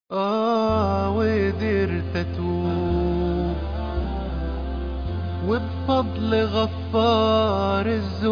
آه وقدرت أتوب وبفضل غفار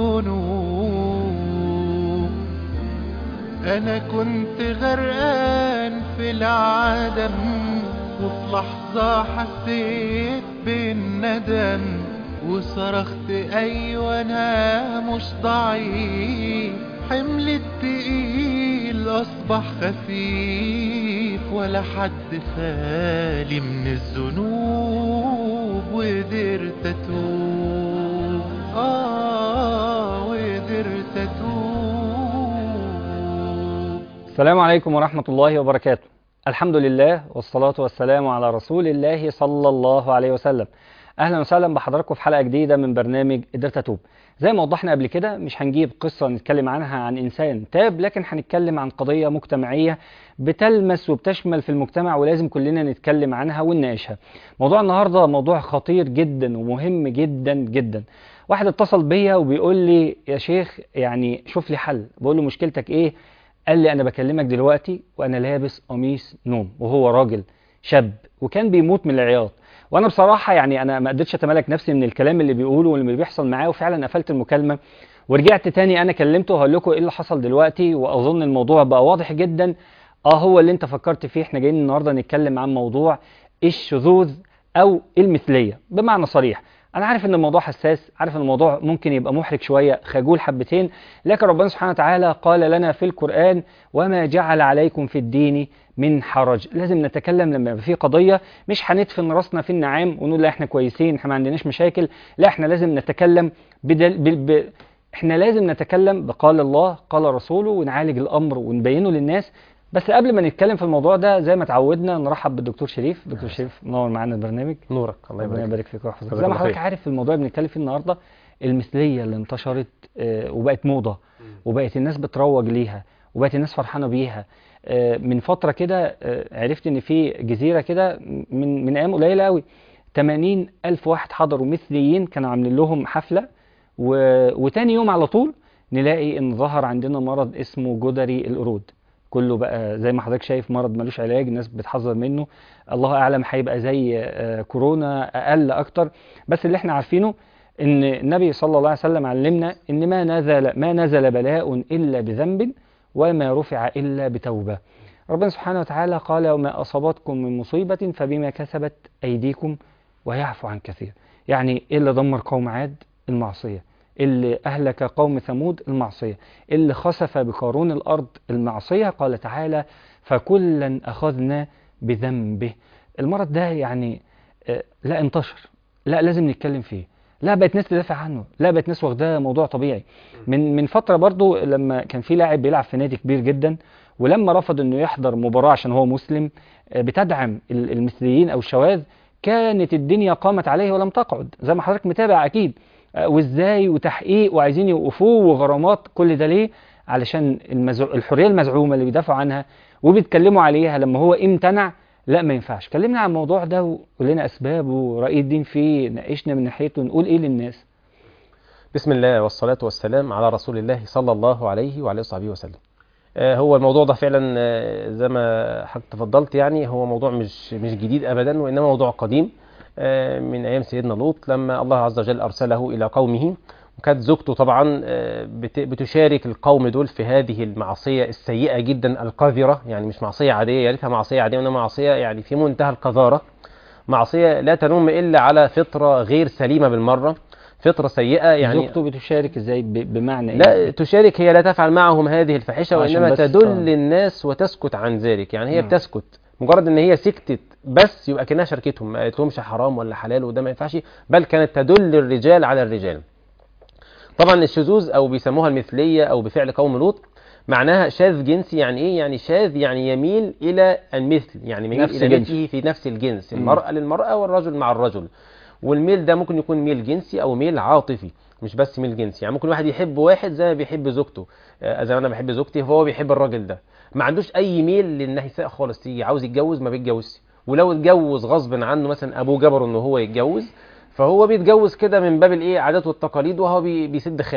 الذنوب أنا كنت غرقان في العدم وفي لحظة حسيت بالندم وصرخت أيوة أنا مش ضعيف حمل التقيل أصبح خفيف ولا حد خالي من الذنوب وقدرت أتوب آه وقدرت أتوب السلام عليكم ورحمة الله وبركاته الحمد لله والصلاة والسلام على رسول الله صلى الله عليه وسلم أهلا وسهلا بحضراتكم في حلقة جديدة من برنامج قدرت أتوب زي ما وضحنا قبل كده مش هنجيب قصة نتكلم عنها عن إنسان تاب لكن هنتكلم عن قضية مجتمعية بتلمس وبتشمل في المجتمع ولازم كلنا نتكلم عنها ونناقشها موضوع النهاردة موضوع خطير جدا ومهم جدا جدا واحد اتصل بيا وبيقول لي يا شيخ يعني شوف لي حل بقول له مشكلتك ايه قال لي انا بكلمك دلوقتي وانا لابس قميص نوم وهو راجل شاب وكان بيموت من العياط وانا بصراحه يعني انا ما قدرتش اتمالك نفسي من الكلام اللي بيقوله واللي بيحصل معاه وفعلا قفلت المكالمه ورجعت تاني انا كلمته هقول لكم ايه اللي حصل دلوقتي واظن الموضوع بقى واضح جدا اه هو اللي انت فكرت فيه احنا جايين النهارده نتكلم عن موضوع الشذوذ او المثليه بمعنى صريح انا عارف ان الموضوع حساس عارف ان الموضوع ممكن يبقى محرج شويه خجول حبتين لكن ربنا سبحانه وتعالى قال لنا في القران وما جعل عليكم في الدين من حرج لازم نتكلم لما يبقى في قضيه مش هندفن راسنا في النعام ونقول لا احنا كويسين احنا ما عندناش مشاكل لا احنا لازم نتكلم بدل ب... ب... احنا لازم نتكلم بقال الله قال رسوله ونعالج الامر ونبينه للناس بس قبل ما نتكلم في الموضوع ده زي ما اتعودنا نرحب بالدكتور شريف دكتور شريف منور معانا البرنامج نورك الله ربنا يبارك يبارك فيك ويحفظك جزاك زي ما الله حضرتك خير. عارف الموضوع اللي بنتكلم فيه النهارده المثليه اللي انتشرت آه، وبقت موضه وبقت الناس بتروج ليها وبقت الناس فرحانه بيها آه، من فتره كده آه، عرفت ان في جزيره كده من من ايام قليله قوي 80 الف واحد حضروا مثليين كانوا عاملين لهم حفله و... وتاني يوم على طول نلاقي ان ظهر عندنا مرض اسمه جدري القرود كله بقى زي ما حضرتك شايف مرض ملوش علاج الناس بتحذر منه الله اعلم هيبقى زي آه، كورونا اقل اكتر بس اللي احنا عارفينه ان النبي صلى الله عليه وسلم علمنا ان ما نزل ما نزل بلاء الا بذنب وما رفع الا بتوبه ربنا سبحانه وتعالى قال وما اصابتكم من مصيبه فبما كسبت ايديكم ويعفو عن كثير يعني ايه اللي دمر قوم عاد المعصيه اللي اهلك قوم ثمود المعصيه اللي خسف بقارون الارض المعصيه قال تعالى فكلا اخذنا بذنبه المرض ده يعني آه، لا انتشر لا لازم نتكلم فيه لا بقت ناس تدافع عنه لا بقت ناس واخداه موضوع طبيعي من من فتره برضو لما كان في لاعب بيلعب في نادي كبير جدا ولما رفض انه يحضر مباراه عشان هو مسلم آه، بتدعم ال- المثليين او الشواذ كانت الدنيا قامت عليه ولم تقعد زي ما حضرتك متابع اكيد آه، وازاي وتحقيق وعايزين يوقفوه وغرامات كل ده ليه علشان المزع... الحريه المزعومه اللي بيدافعوا عنها وبيتكلموا عليها لما هو امتنع لا ما ينفعش كلمنا عن الموضوع ده وقول لنا اسبابه ورأي الدين فيه ناقشنا من ناحيته نقول ايه للناس بسم الله والصلاة والسلام على رسول الله صلى الله عليه وعلى وصحبه وسلم آه، هو الموضوع ده فعلا آه، زي ما حضرتك تفضلت يعني هو موضوع مش مش جديد ابدا وانما موضوع قديم آه، من ايام سيدنا لوط لما الله عز وجل ارسله الى قومه وكانت زوجته طبعا آه، بت- بتشارك القوم دول في هذه المعصيه السيئه جدا القذره يعني مش معصيه عاديه يا ريتها معصيه عاديه وانما معصيه يعني في منتهى القذاره معصيه لا تنم الا على فطره غير سليمه بالمره فطره سيئه يعني زوجته بتشارك ازاي ب- بمعنى ايه لا تشارك هي لا تفعل معهم هذه الفاحشة عشان وإنما بس تدل آه. الناس وتسكت عن ذلك يعني هي نعم. بتسكت مجرد ان هي سكتت بس يبقى كأنها شاركتهم ما قالتهمش حرام ولا حلال وده ما ينفعش بل كانت تدل الرجال على الرجال طبعا الشذوذ او بيسموها المثلية او بفعل قوم لوط معناها شاذ جنسي يعني ايه يعني شاذ يعني يميل الى المثل يعني يميل نفس الى جنس. مثله في نفس الجنس مم. المرأة للمرأة والرجل مع الرجل والميل ده ممكن يكون ميل جنسي او ميل عاطفي مش بس ميل جنسي يعني ممكن واحد يحب واحد زي ما بيحب زوجته آه، زي ما انا بحب زوجتي فهو بيحب الراجل ده ما عندوش اي ميل للنساء خالص تيجي عاوز يتجوز ما بيتجوزش ولو اتجوز غصب عنه مثلا ابوه جبره ان هو يتجوز فهو بيتجوز كده من باب الايه عادات والتقاليد وهو بي- بيسد خانه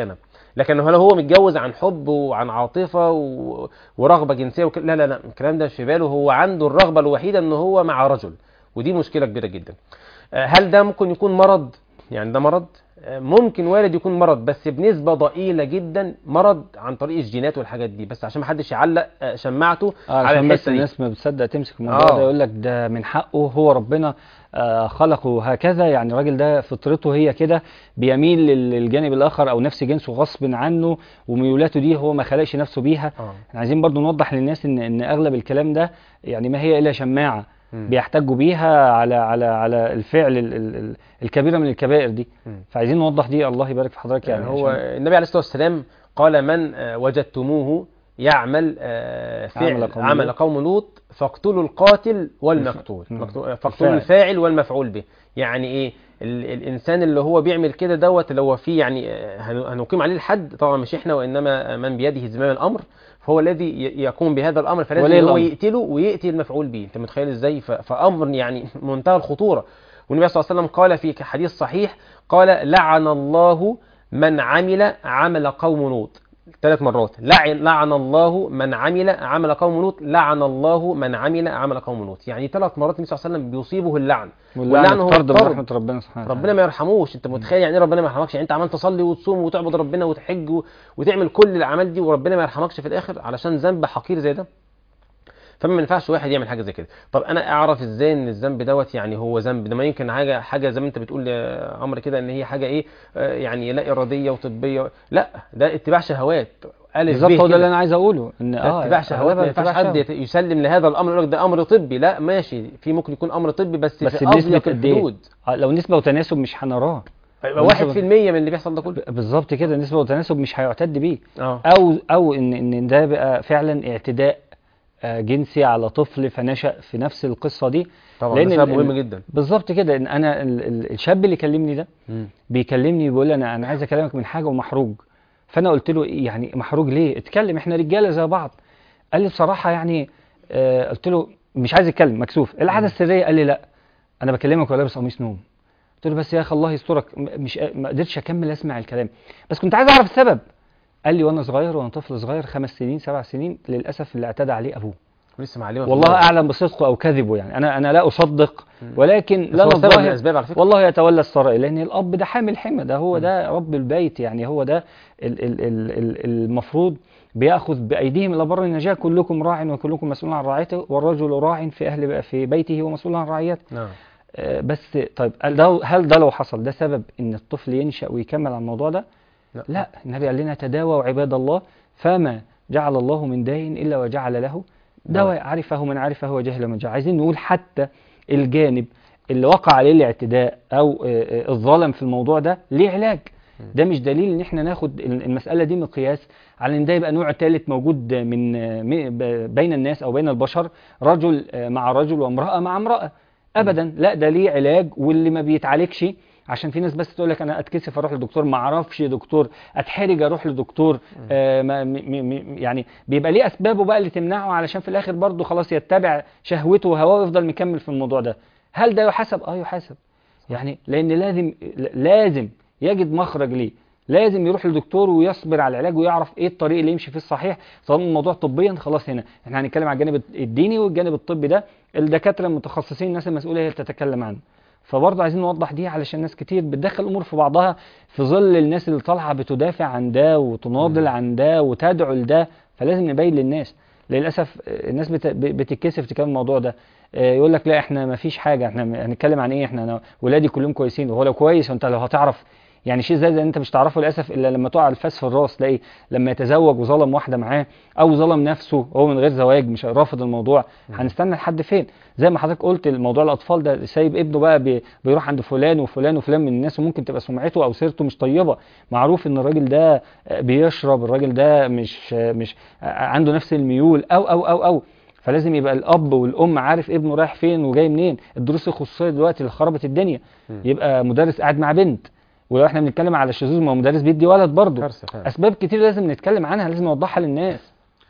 لكن هل هو متجوز عن حب وعن عاطفه و... ورغبه جنسيه وك... لا لا لا الكلام ده مش في باله هو عنده الرغبه الوحيده ان هو مع رجل ودي مشكله كبيره جدا آه، هل ده ممكن يكون مرض يعني ده مرض آه، ممكن وارد يكون مرض بس بنسبه ضئيله جدا مرض عن طريق الجينات والحاجات دي بس عشان ما حدش يعلق آه، شماعته اه على عشان بس الحته دي الناس ما بتصدق تمسك الموضوع آه. ده يقول لك ده من حقه هو ربنا آه، خلقه هكذا يعني الراجل ده فطرته هي كده بيميل لل- للجانب الاخر او نفس جنسه غصب عنه وميولاته دي هو ما خلقش نفسه بيها اه احنا عايزين برضو نوضح للناس ان ان اغلب الكلام ده يعني ما هي الا شماعه مم. بيحتجوا بيها على على على الفعل ال- ال- ال- الكبيره من الكبائر دي مم. فعايزين نوضح دي الله يبارك في حضرتك يعني يعني هو عشان- النبي عليه الصلاه والسلام قال من آه، وجدتموه يعمل آه، عمل فعل قوم عمل لوط. قوم لوط فاقتلوا القاتل والمقتول نعم. مقتول- آه، فاقتلوا الفاعل. الفاعل والمفعول به يعني ايه ال الانسان اللي هو بيعمل كده دوت اللي هو فيه يعني آه، هن- هنقيم عليه الحد طبعا مش احنا وانما من بيده زمام الامر فهو الذي ي- يقوم بهذا الامر فلازم ولي إن هو الأمر. يقتله ويقتل المفعول به انت متخيل ازاي ف- فامر يعني منتهى الخطوره والنبي صلى الله عليه وسلم قال في حديث صحيح قال لعن الله من عمل عمل قوم لوط ثلاث مرات لعن لعن الله من عمل عمل قوم لوط لعن الله من عمل عمل قوم لوط يعني ثلاث مرات النبي صلى الله عليه وسلم بيصيبه اللعن واللعن هو طرد من الطرد. رحمه ربنا سبحانه ربنا وتعالى ما يرحموش انت متخيل يعني ايه ربنا ما يرحمكش يعني انت عمال تصلي وتصوم وتعبد ربنا وتحج و- وتعمل كل الاعمال دي وربنا ما يرحمكش في الاخر علشان ذنب حقير زي ده فما ينفعش واحد يعمل حاجه زي كده طب انا اعرف ازاي ان الذنب دوت يعني هو ذنب ده ما يمكن حاجه حاجه زي ما انت بتقول يا عمرو كده ان هي حاجه ايه آه، يعني لا اراديه وطبيه لا ده اتباع شهوات الف بالظبط ب هو ده كده. اللي انا عايز اقوله ان ده اه اتباع شهوات ما أغلبها ينفعش اتباع حد شهوة. يت- يسلم لهذا الامر يقول لك ده امر طبي لا ماشي في ممكن يكون امر طبي بس, بس في بنسبه اضيق قد ايه الحدود آه، لو نسبه وتناسب مش هنراه يبقى 1% من اللي بيحصل ده كله بالظبط كده نسبه وتناسب مش هيعتد بيه اه او او ان ان ده بقى فعلا اعتداء آه، جنسي على طفل فنشأ في نفس القصه دي طبعا لأن ده سبب ال- مهم ال- جدا بالظبط كده ان انا ال- ال- الشاب اللي كلمني ده بيكلمني بيقول لي انا انا عايز اكلمك من حاجه ومحروج فانا قلت له إيه يعني محروج ليه اتكلم احنا رجاله زي بعض قال لي بصراحه يعني آه قلت له مش عايز اتكلم مكسوف العاده السريه قال لي لا انا بكلمك ولا لابس قميص نوم قلت له بس يا اخي الله يسترك م- مش ما قدرتش اكمل اسمع الكلام بس كنت عايز اعرف السبب قال لي وانا صغير وانا طفل صغير خمس سنين سبع سنين للاسف اللي اعتدى عليه ابوه لسه معلمه في والله الموضوع. اعلم بصدقه او كذبه يعني انا انا لا اصدق ولكن بس لا هو سبب من الظاهر الاسباب على فكره والله يتولى السرائر لان الاب ده حامل حمى ده هو م. ده رب البيت يعني هو ده ال ال ال ال المفروض بياخذ بايديهم الى بر النجاه كلكم راع وكلكم مسؤول عن رعيته والرجل راع في اهل في بيته ومسؤول عن رعيته نعم آه، بس طيب هل ده هل ده لو حصل ده سبب ان الطفل ينشا ويكمل على الموضوع ده لا, لا النبي قال لنا تداووا عباد الله فما جعل الله من داء الا وجعل له دواء عرفه من عرفه وجهل من جهل عايزين نقول حتى الجانب اللي وقع عليه الاعتداء او آه، آه، الظلم في الموضوع ده ليه علاج ده مش دليل ان احنا ناخد ال- المساله دي مقياس على ان ده يبقى نوع ثالث موجود من آه، م- ب- بين الناس او بين البشر رجل آه، مع رجل وامراه مع امراه ابدا لا ده ليه علاج واللي ما بيتعالجش عشان في ناس بس تقول لك انا اتكسف اروح لدكتور ما اعرفش دكتور اتحرج اروح لدكتور آه ما م م م يعني بيبقى ليه اسبابه بقى اللي تمنعه علشان في الاخر برضه خلاص يتبع شهوته وهواه ويفضل مكمل في الموضوع ده هل ده يحاسب اه يحاسب يعني لان لازم لازم يجد مخرج ليه لازم يروح لدكتور ويصبر على العلاج ويعرف ايه الطريق اللي يمشي فيه الصحيح طالما الموضوع طبيا خلاص هنا احنا هنتكلم على الجانب الديني والجانب الطبي ده الدكاتره المتخصصين الناس المسؤوله هي اللي تتكلم عنه فبرضه عايزين نوضح دي علشان ناس كتير بتدخل الامور في بعضها في ظل الناس اللي طالعه بتدافع عن ده وتناضل مم. عن ده وتدعو لده فلازم نبين للناس للاسف آه، الناس بت- ب- بتتكسف تكلم الموضوع ده آه، يقول لك لا احنا ما فيش حاجه احنا م- هنتكلم عن ايه احنا أنا ولادي كلهم كويسين وهو لو كويس وانت لو هتعرف يعني شيء زي ده انت مش تعرفه للاسف الا لما تقع الفاس في الراس تلاقي لما يتزوج وظلم واحده معاه او ظلم نفسه هو من غير زواج مش رافض الموضوع هنستنى لحد فين زي ما حضرتك قلت الموضوع الاطفال ده سايب ابنه بقى بي بيروح عند فلان وفلان وفلان من الناس وممكن تبقى سمعته او سيرته مش طيبه معروف ان الراجل ده آه، بيشرب الراجل ده مش آه، مش آه، عنده نفس الميول او او او او فلازم يبقى الاب والام عارف ابنه رايح فين وجاي منين الدروس الخصوصيه دلوقتي اللي خربت الدنيا مم. يبقى مدرس قاعد مع بنت ولو احنا بنتكلم على الشذوذ ما هو مدرس بيدي ولد برضه كارثه فعلا اسباب كتير لازم نتكلم عنها لازم نوضحها للناس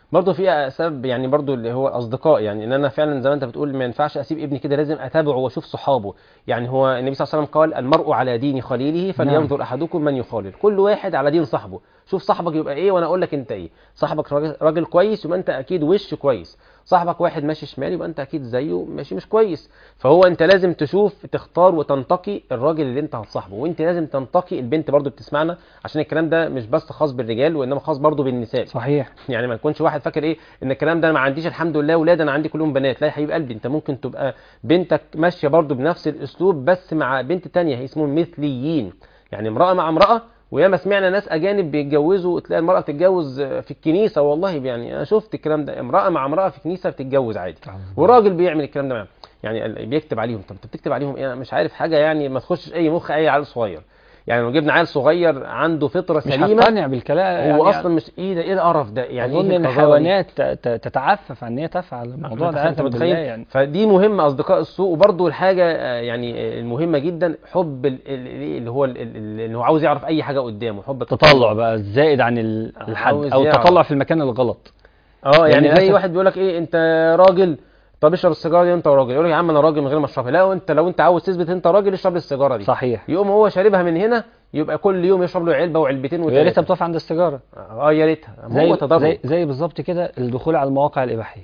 برضه في سبب يعني برضه اللي هو اصدقاء يعني ان انا فعلا زي ما انت بتقول ما ينفعش اسيب ابني كده لازم اتابعه واشوف صحابه يعني هو النبي صلى الله عليه وسلم قال المرء على دين خليله فلينظر احدكم من يخالل كل واحد على دين صاحبه شوف صاحبك يبقى ايه وانا اقول لك انت ايه صاحبك راجل, راجل كويس يبقى انت اكيد وش كويس صاحبك واحد ماشي شمال يبقى انت اكيد زيه ماشي مش كويس فهو انت لازم تشوف تختار وتنتقي الراجل اللي انت هتصاحبه وانت لازم تنتقي البنت برضو بتسمعنا عشان الكلام ده مش بس خاص بالرجال وانما خاص برضو بالنساء صحيح يعني ما يكونش واحد فاكر ايه ان الكلام ده انا ما عنديش الحمد لله ولاد انا عندي كلهم بنات لا يا حبيب قلبي انت ممكن تبقى بنتك ماشيه برضو بنفس الاسلوب بس مع بنت تانية هي اسمهم مثليين يعني امراه مع امراه وياما سمعنا ناس اجانب بيتجوزوا تلاقي المراه بتتجوز في الكنيسه والله يعني انا شفت الكلام ده امراه مع امراه في كنيسه بتتجوز عادي والراجل بيعمل الكلام ده معاهم يعني بيكتب عليهم طب انت بتكتب عليهم ايه انا مش عارف حاجه يعني ما تخشش اي مخ اي عيل صغير يعني لو جبنا عيل صغير عنده فطره مش سليمه هقتنع بالكلام هو يعني اصلا مش ايه ده ايه القرف ده يعني اظن ايه ان القذارة دي؟ الحيوانات ت- ت- تتعفف عن ان هي تفعل الموضوع ده انت عياذا بالله متخيل يعني فدي مهمه اصدقاء السوء وبرده الحاجه آه، يعني آه، المهمه جدا حب ال- ال- اللي هو ال- ال- اللي هو عاوز يعرف اي حاجه قدامه حب تطلع بقى الزائد عن ال- الحد عاوز او يعرف. التطلع في المكان الغلط اه يعني يعني زي للأسف- واحد بيقول لك ايه انت راجل طب اشرب السيجاره دي انت راجل يقول لك يا عم انا راجل من غير ما اشربها لا انت لو انت عاوز تثبت انت راجل اشرب السيجاره دي صحيح يقوم هو شاربها من هنا يبقى كل يوم يشرب له علبه وعلبتين ويا ريتها وثلاثه بتقف عند السيجاره اه يا ريتها زي هو تضرر زي, زي بالظبط كده الدخول على المواقع الاباحيه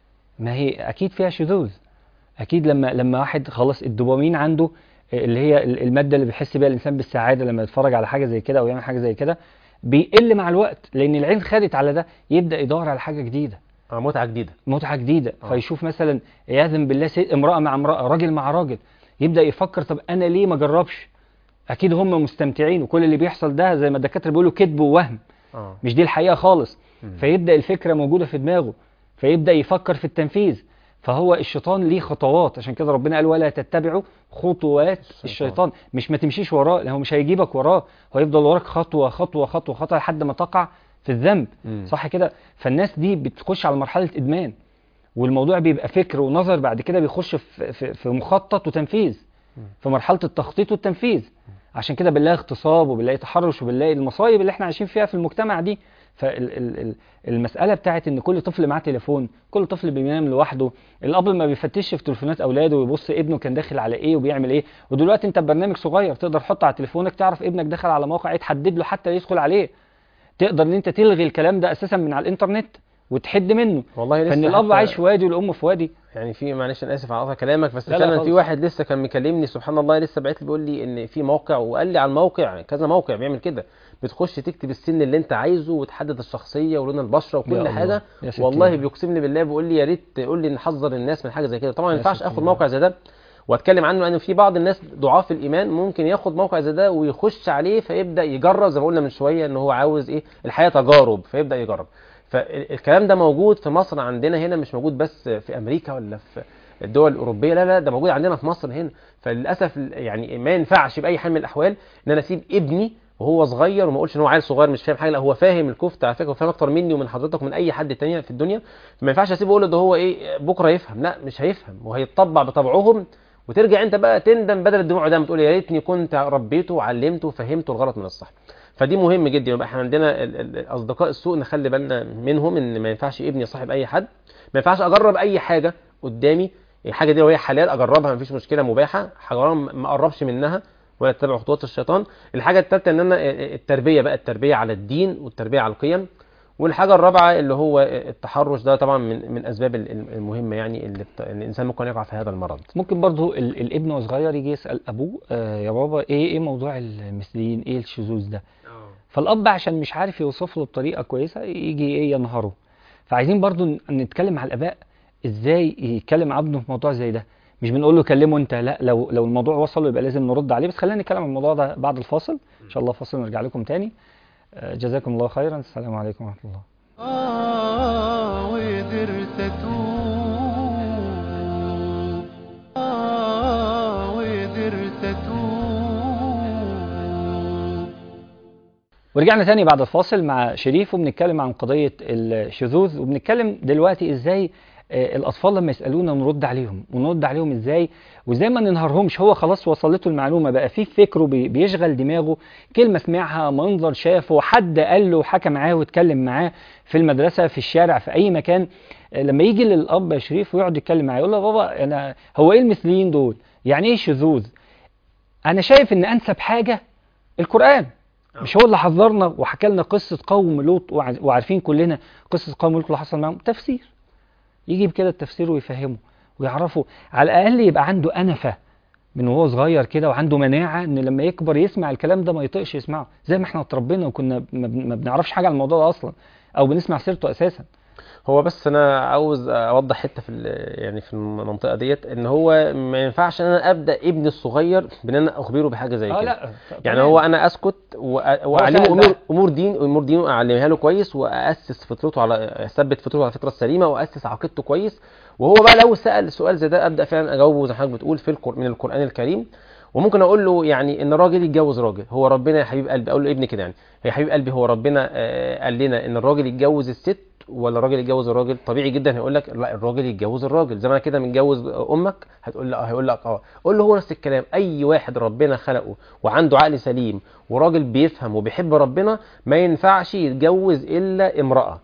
ما هي اكيد فيها شذوذ اكيد لما لما واحد خلاص الدوبامين عنده اللي هي ال- الماده اللي بيحس بيها الانسان بالسعاده لما يتفرج على حاجه زي كده او يعمل حاجه زي كده بيقل مع الوقت لان العين خدت على ده يبدا يدور على حاجه جديده اه متعه جديده متعه جديده آه. فيشوف مثلا عياذا بالله سي- امراه مع امراه راجل مع راجل يبدا يفكر طب انا ليه ما اجربش اكيد هم مستمتعين وكل اللي بيحصل ده زي ما الدكاتره بيقولوا كذب ووهم اه مش دي الحقيقه خالص مم. فيبدا الفكره موجوده في دماغه فيبدا يفكر في التنفيذ فهو الشيطان ليه خطوات عشان كده ربنا قال ولا تتبعوا خطوات الشيطان. الشيطان مش ما تمشيش وراه لان هو مش هيجيبك وراه هو يفضل وراك خطوه خطوه خطوه خطوه لحد ما تقع في الذنب مم. صح كده فالناس دي بتخش على مرحله ادمان والموضوع بيبقى فكر ونظر بعد كده بيخش في, في, في مخطط وتنفيذ في مرحله التخطيط والتنفيذ عشان كده بنلاقي اغتصاب وبنلاقي تحرش وبنلاقي المصايب اللي احنا عايشين فيها في المجتمع دي فالمساله بتاعت ان كل طفل معاه تليفون كل طفل بينام لوحده الاب ما بيفتش في تليفونات اولاده ويبص ابنه كان داخل على ايه وبيعمل ايه ودلوقتي انت ببرنامج صغير تقدر تحط على تليفونك تعرف ابنك دخل على موقع ايه تحدد له حتى يدخل عليه تقدر ان انت تلغي الكلام ده اساسا من على الانترنت وتحد منه والله لسه فان الاب حتى- عايش في وادي والام في وادي يعني في معلش انا اسف على قطع كلامك بس لا لا فعلا في خالص. واحد لسه كان مكلمني سبحان الله لسه بعت لي بيقول لي ان في موقع وقال لي على الموقع كذا موقع بيعمل كده بتخش تكتب السن اللي انت عايزه وتحدد الشخصيه ولون البشره يا وكل الله. حاجه يا ستي. والله بيقسم لي بالله بيقول لي يا ريت تقول لي نحذر الناس من حاجه زي كده طبعا ما يا ينفعش ستي. اخد موقع زي ده واتكلم عنه لان في بعض الناس ضعاف الايمان ممكن ياخد موقع زي ده ويخش عليه فيبدا يجرب زي ما قلنا من شويه ان هو عاوز ايه الحياه تجارب فيبدا يجرب فالكلام ده موجود في مصر عندنا هنا مش موجود بس في امريكا ولا في الدول الاوروبيه لا لا ده موجود عندنا في مصر هنا فللاسف يعني ما ينفعش باي حال من الاحوال ان انا اسيب ابني وهو صغير وما اقولش ان هو عيل صغير مش فاهم حاجه لا هو فاهم الكفته على فكره وفاهم اكتر مني ومن حضرتك ومن اي حد تاني في الدنيا ما ينفعش اسيبه اقول له ده هو ايه بكره يفهم لا مش هيفهم وهيتطبع بطبعهم وترجع انت بقى تندم بدل الدموع ده تقول يا ريتني كنت ربيته وعلمته وفهمته الغلط من الصح فدي مهم جدا يبقى احنا عندنا ال- ال- اصدقاء السوء نخلي بالنا منهم ان ما ينفعش ابني يصاحب اي حد ما ينفعش اجرب اي حاجه قدامي الحاجه دي لو هي حلال اجربها مفيش مشكله مباحه حرام ما اقربش منها ولا اتبع خطوات الشيطان الحاجه الثالثه ان انا التربيه بقى التربيه على الدين والتربيه على القيم والحاجه الرابعه اللي هو التحرش ده طبعا من من الاسباب ال- المهمه يعني اللي بت- إن الانسان ممكن يقع في هذا المرض ممكن برضو ال- الابن وهو صغير يجي يسال ابوه آه يا بابا ايه ايه موضوع المثليين ايه الشذوذ ده فالاب عشان مش عارف يوصف له بطريقه كويسه يجي ايه ينهره فعايزين برضو ن- نتكلم مع الاباء ازاي يتكلم مع ابنه في موضوع زي ده مش بنقول له كلمه انت لا لو لو الموضوع وصل له يبقى لازم نرد عليه بس خلينا نتكلم عن الموضوع ده بعد الفاصل ان شاء الله فاصل ونرجع لكم تاني آه، جزاكم الله خيرا السلام عليكم ورحمه الله آه وقدرت أتوب آه وقدرت أتوب ورجعنا تاني بعد الفاصل مع شريف وبنتكلم عن قضية الشذوذ وبنتكلم دلوقتي ازاي آه، الاطفال لما يسالونا نرد عليهم ونرد عليهم ازاي وازاي ما ننهارهمش هو خلاص وصلته المعلومه بقى في فكره بي- بيشغل دماغه كلمه سمعها منظر شافه حد قال له حكى معاه واتكلم معاه في المدرسه في الشارع في اي مكان آه، لما يجي للاب يا شريف ويقعد يتكلم معاه يقول له يا بابا انا هو ايه المثليين دول يعني ايه شذوذ انا شايف ان انسب حاجه القران مش هو اللي حذرنا وحكى لنا قصه قوم لوط وع- وعارفين كلنا قصه قوم لوط اللي حصل معاهم تفسير يجيب كده التفسير ويفهمه ويعرفه على الاقل يبقى عنده انفه من وهو صغير كده وعنده مناعه ان لما يكبر يسمع الكلام ده ما يطيقش يسمعه زي ما احنا اتربينا وكنا ما بن- ما بنعرفش حاجه عن الموضوع ده اصلا او بنسمع سيرته اساسا هو بس انا عاوز اوضح حته في ال- يعني في المنطقه ديت ان هو ما ينفعش ان انا ابدا ابني الصغير بان انا اخبره بحاجه زي اه كده لا يعني هو انا اسكت وأ- واعلمه سهل امور بقى. امور دين امور دينه اعلمها له كويس واسس فطرته على اثبت فطرته على الفطره السليمه واسس عقيدته كويس وهو بقى لو سال سؤال زي ده ابدا فعلا اجاوبه زي ما حضرتك بتقول في القر... من القران الكريم وممكن اقول له يعني ان الراجل يتجوز راجل هو ربنا يا حبيب قلبي اقول له ابني كده يعني يا حبيب قلبي هو ربنا آه، قال لنا ان الراجل يتجوز الست ولا الراجل يتجوز الراجل طبيعي جدا هيقول لك لا الراجل يتجوز الراجل زي ما أنا كده متجوز امك هتقول لا هيقول لك اه قول له هو نفس الكلام اي واحد ربنا خلقه وعنده عقل سليم وراجل بيفهم وبيحب ربنا ما ينفعش يتجوز الا امراه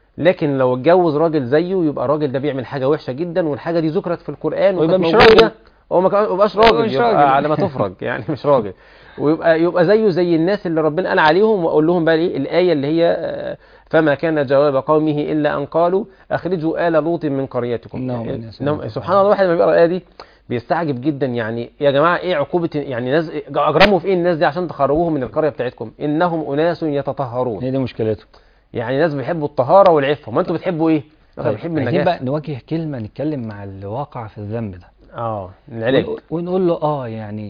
لكن لو اتجوز راجل زيه يبقى الراجل ده بيعمل حاجه وحشه جدا والحاجه دي ذكرت في القران ويبقى وكانت مش موجودة. راجل. هو ما كان- ما يبقاش يبقى راجل مش يبقى راجل. على ما تفرج يعني مش راجل ويبقى يبقى زيه زي الناس اللي ربنا قال عليهم واقول لهم بقى ايه الايه اللي هي آه، فما كان جواب قومه الا ان قالوا اخرجوا ال لوط من قريتكم إنهم يعني أناس إنهم- يتطهرون. سبحان الله الواحد لما بيقرا الايه دي بيستعجب جدا يعني يا جماعه ايه عقوبه يعني ناس اجرموا في ايه الناس دي عشان تخرجوهم من القريه بتاعتكم انهم اناس يتطهرون هي دي مشكلته يعني ناس بيحبوا الطهاره والعفه ما انتوا بتحبوا ايه؟ احنا بنحب عايزين النجاسه بقى نواجه كلمه نتكلم مع اللي واقع في الذنب ده اه العلاج ونقول- ونقول له اه يعني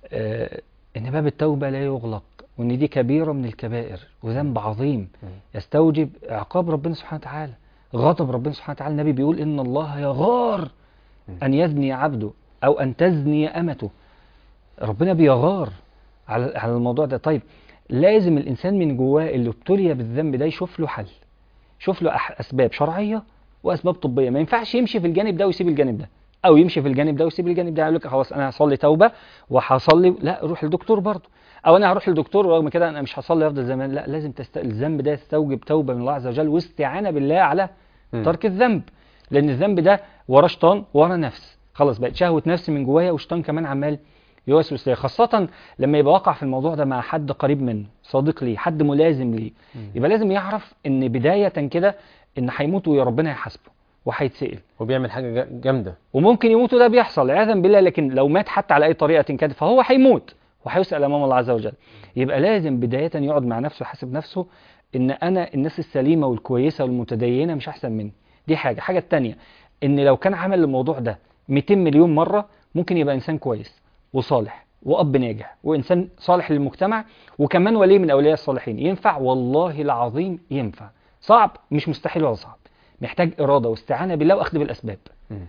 آه ان باب التوبه لا يغلق وان دي كبيره من الكبائر وذنب عظيم يستوجب عقاب ربنا سبحانه وتعالى غضب ربنا سبحانه وتعالى النبي بيقول ان الله يغار ان يزني عبده او ان تزني امته ربنا بيغار على على الموضوع ده طيب لازم الانسان من جواه اللي ابتلي بالذنب ده يشوف له حل شوف له أح- اسباب شرعيه واسباب طبيه ما ينفعش يمشي في الجانب ده ويسيب الجانب ده او يمشي في الجانب ده ويسيب الجانب ده يقول لك خلاص انا هصلي توبه وهصلي لا روح للدكتور برضه او انا هروح للدكتور ورغم كده انا مش هصلي افضل زمان لا لازم تست... الذنب ده يستوجب توبه من الله عز وجل واستعانه بالله على مم. ترك الذنب لان الذنب ده وراه شيطان وراه نفس خلاص بقت شهوه نفس من جوايا وشيطان كمان عمال يوسوس ليا خاصة لما يبقى واقع في الموضوع ده مع حد قريب منه صديق ليه حد ملازم ليه يبقى لازم يعرف ان بداية كده ان هيموت ويا ربنا هيحاسبه وهيتسأل وبيعمل حاجه جا- جامده وممكن يموت وده بيحصل عياذا بالله لكن لو مات حتى على اي طريقه كانت فهو هيموت وهيسال امام الله عز وجل يبقى لازم بدايه يقعد مع نفسه يحاسب نفسه ان انا الناس السليمه والكويسه والمتدينه مش احسن مني دي حاجه حاجه التانية ان لو كان عمل الموضوع ده 200 مليون مره ممكن يبقى انسان كويس وصالح واب ناجح وانسان صالح للمجتمع وكمان ولي من اولياء الصالحين ينفع والله العظيم ينفع صعب مش مستحيل ولا صعب محتاج اراده واستعانه بالله واخذ بالاسباب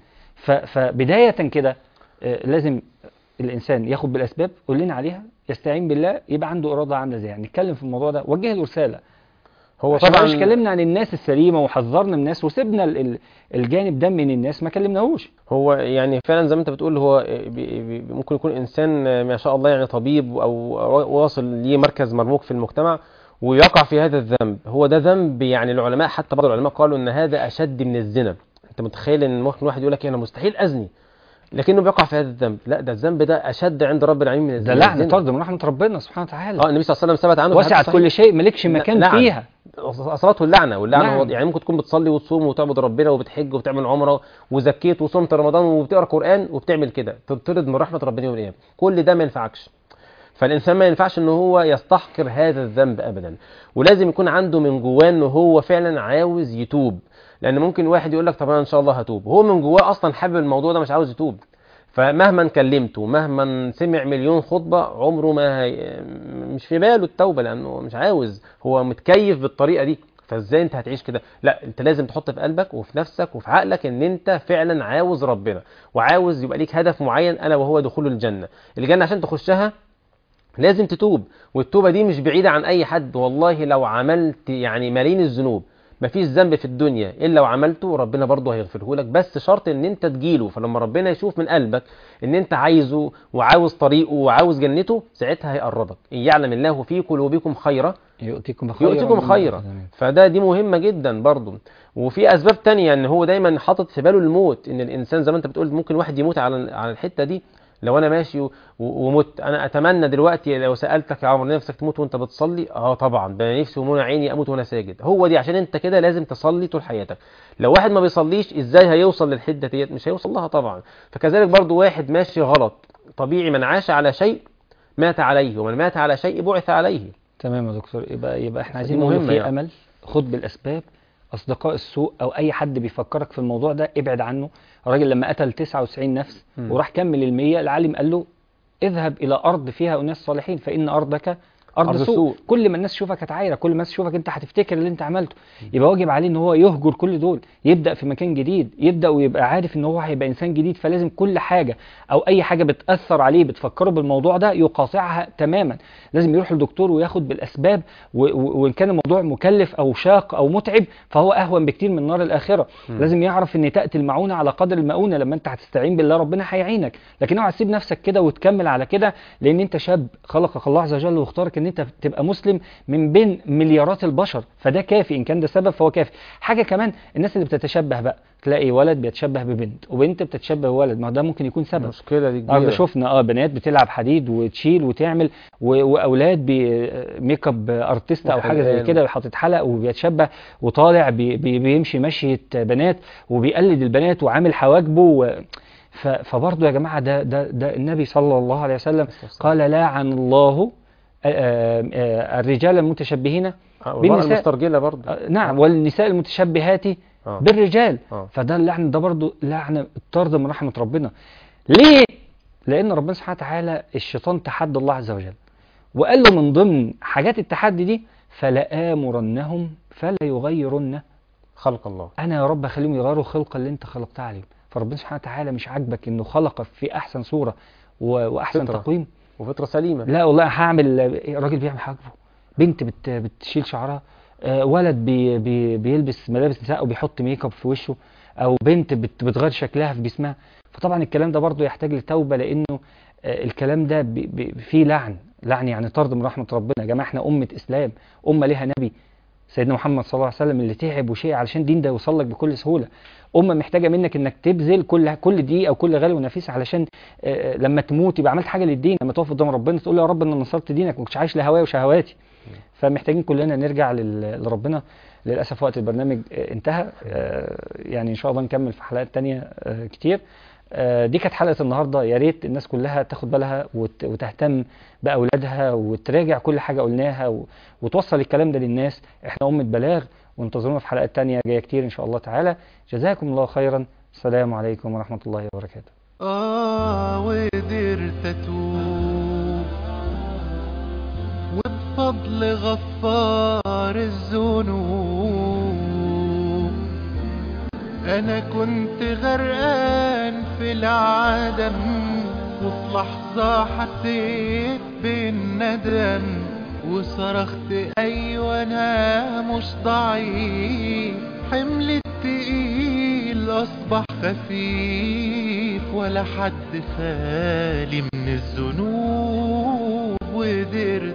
ف- فبداية كده آه، لازم الإنسان ياخد بالأسباب قول لنا عليها يستعين بالله يبقى عنده إرادة عاملة زي يعني نتكلم في الموضوع ده وجه له رسالة هو عشان طبعا مش اتكلمنا عن الناس السليمة وحذرنا من الناس وسيبنا ال- ال- الجانب ده من الناس ما كلمناهوش هو يعني فعلا زي ما انت بتقول هو بي- بي- ممكن يكون انسان ما شاء الله يعني طبيب او واصل ليه مركز مرموق في المجتمع ويقع في هذا الذنب هو ده ذنب يعني العلماء حتى بعض العلماء قالوا ان هذا اشد من الزنا انت متخيل ان ممكن واحد يقول لك انا مستحيل ازني لكنه بيقع في هذا الذنب لا ده الذنب ده اشد عند رب العالمين من ده الزنا لعنة طرد من رحمة ربنا سبحانه وتعالى اه النبي صلى الله عليه وسلم ثبت عنه في وسعت حديث كل شيء مالكش مكان لعنة. فيها اصابته اللعنه واللعنه نعم. هو يعني ممكن تكون بتصلي وتصوم وتعبد ربنا وبتحج وبتعمل عمره وزكيت وصمت رمضان وبتقرا قران وبتعمل كده تطرد من رحمه ربنا يوم القيامه كل ده ما ينفعكش فالانسان ما ينفعش ان هو يستحقر هذا الذنب ابدا ولازم يكون عنده من جواه ان هو فعلا عاوز يتوب لان ممكن واحد يقول لك طب انا ان شاء الله هتوب هو من جواه اصلا حابب الموضوع ده مش عاوز يتوب فمهما كلمته مهما سمع مليون خطبة عمره ما هي مش في باله التوبة لأنه مش عاوز هو متكيف بالطريقة دي فازاي انت هتعيش كده لا انت لازم تحط في قلبك وفي نفسك وفي عقلك ان انت فعلا عاوز ربنا وعاوز يبقى ليك هدف معين الا وهو دخول الجنة الجنة عشان تخشها لازم تتوب والتوبة دي مش بعيدة عن أي حد والله لو عملت يعني ملايين الذنوب مفيش ذنب في الدنيا الا وعملته ربنا برضه هيغفره لك بس شرط ان انت تجيله فلما ربنا يشوف من قلبك ان انت عايزه وعاوز طريقه وعاوز جنته ساعتها هيقربك ان يعلم الله في قلوبكم خيرا يؤتيكم خيرا يؤتكم مما خيرا أخذ فده دي مهمة جدا برضو وفي اسباب تانية ان هو دايما حاطط في باله الموت ان الانسان زي ما انت بتقول ممكن واحد يموت على على الحتة دي لو انا ماشي و- و- ومت انا اتمنى دلوقتي لو سالتك يا عمر نفسك تموت وانت بتصلي اه طبعا ده أنا نفسي ومنى عيني اموت وانا ساجد هو دي عشان انت كده لازم تصلي طول حياتك لو واحد ما بيصليش ازاي هيوصل للحده ديت مش هيوصل لها طبعا فكذلك برضو واحد ماشي غلط طبيعي من عاش على شيء مات عليه ومن مات على شيء بعث عليه تمام يا دكتور يبقى يبقى احنا دي عايزين نقول مهمة في يعني. امل خد بالاسباب اصدقاء السوء او اي حد بيفكرك في الموضوع ده ابعد عنه الراجل لما قتل 99 نفس مم. وراح كمل المية العالم قال له اذهب الى ارض فيها اناس صالحين فان ارضك ارض, أرض سوء. سوء. كل ما الناس تشوفك هتعايرك كل ما الناس تشوفك انت هتفتكر اللي انت عملته يبقى واجب عليه ان هو يهجر كل دول يبدا في مكان جديد يبدا ويبقى عارف ان هو هيبقى انسان جديد فلازم كل حاجه او اي حاجه بتاثر عليه بتفكره بالموضوع ده يقاطعها تماما لازم يروح لدكتور وياخد بالاسباب و- و- وان كان الموضوع مكلف او شاق او متعب فهو اهون بكتير من نار الاخره مم. لازم يعرف ان تاتي المعونه على قدر المؤونه لما انت هتستعين بالله ربنا هيعينك لكن اوعى تسيب نفسك كده وتكمل على كده لان انت شاب خلقك الله عز وجل واختارك ان انت تبقى مسلم من بين مليارات البشر فده كافي ان كان ده سبب فهو كافي حاجه كمان الناس اللي بتتشبه بقى تلاقي ولد بيتشبه ببنت وبنت بتتشبه بولد ما ده ممكن يكون سبب المشكله دي النهارده كبيره شفنا اه بنات بتلعب حديد وتشيل وتعمل و- واولاد بي ميك اب ارتست او حاجه زي وحلقان. كده حاطط حلق وبيتشبه وطالع بي بي بيمشي مشيه بنات وبيقلد البنات وعامل حواجبه و ف- فبرضه يا جماعه ده ده ده النبي صلى الله عليه وسلم قال لاعن الله آه، آه، الرجال المتشبهين آه، والمرأة بالنساء. المسترجله برضه آه، نعم والنساء المتشبهات آه. بالرجال آه. فده اللعن ده برضو لعنة الطرد من رحمة ربنا ليه؟ لأن ربنا سبحانه وتعالى الشيطان تحدى الله عز وجل وقال له من ضمن حاجات التحدي دي فلآمرنهم فلا يغيرن خلق الله أنا يا رب أخليهم يغيروا الخلقة اللي أنت خلقتها عليهم فربنا سبحانه وتعالى مش عاجبك إنه خلقك في أحسن صورة و- وأحسن فطرة. تقويم وفطره سليمه لا والله هعمل راجل بيعمل حاجبه بنت بت بتشيل شعرها آه، ولد بي بي بيلبس ملابس نساء وبيحط ميك اب في وشه او بنت بت بتغير شكلها في جسمها فطبعا الكلام ده برضه يحتاج لتوبه لانه آه، الكلام ده بي- بي- فيه لعن لعن يعني طرد من رحمه ربنا يا جماعه احنا امه اسلام امه ليها نبي سيدنا محمد صلى الله عليه وسلم اللي تعب وشيء علشان دين ده يوصل لك بكل سهوله امه محتاجه منك انك تبذل كل كل دقيقه وكل غالي ونفيس علشان آه، لما تموت يبقى عملت حاجه للدين لما تقف قدام ربنا تقول له يا رب انا نصرت دينك ما كنتش عايش لهوايا وشهواتي فمحتاجين كلنا نرجع لل- لربنا للاسف وقت البرنامج آه، انتهى آه، يعني ان شاء الله نكمل في حلقات تانية آه، كتير آه، دي كانت حلقه النهارده يا ريت الناس كلها تاخد بالها وت- وتهتم باولادها وتراجع كل حاجه قلناها و- وتوصل الكلام ده للناس احنا امه بلاغ وانتظرونا في حلقات تانية جايه كتير ان شاء الله تعالى جزاكم الله خيرا السلام عليكم ورحمه الله وبركاته آه وقدرت أتوب وبفضل غفار الذنوب أنا كنت غرقان في العدم وفي لحظة حسيت بالندم وصرخت أيوة أنا مش ضعيف حمل التقيل أصبح خفيف ولا حد خالي من الذنوب وقدرت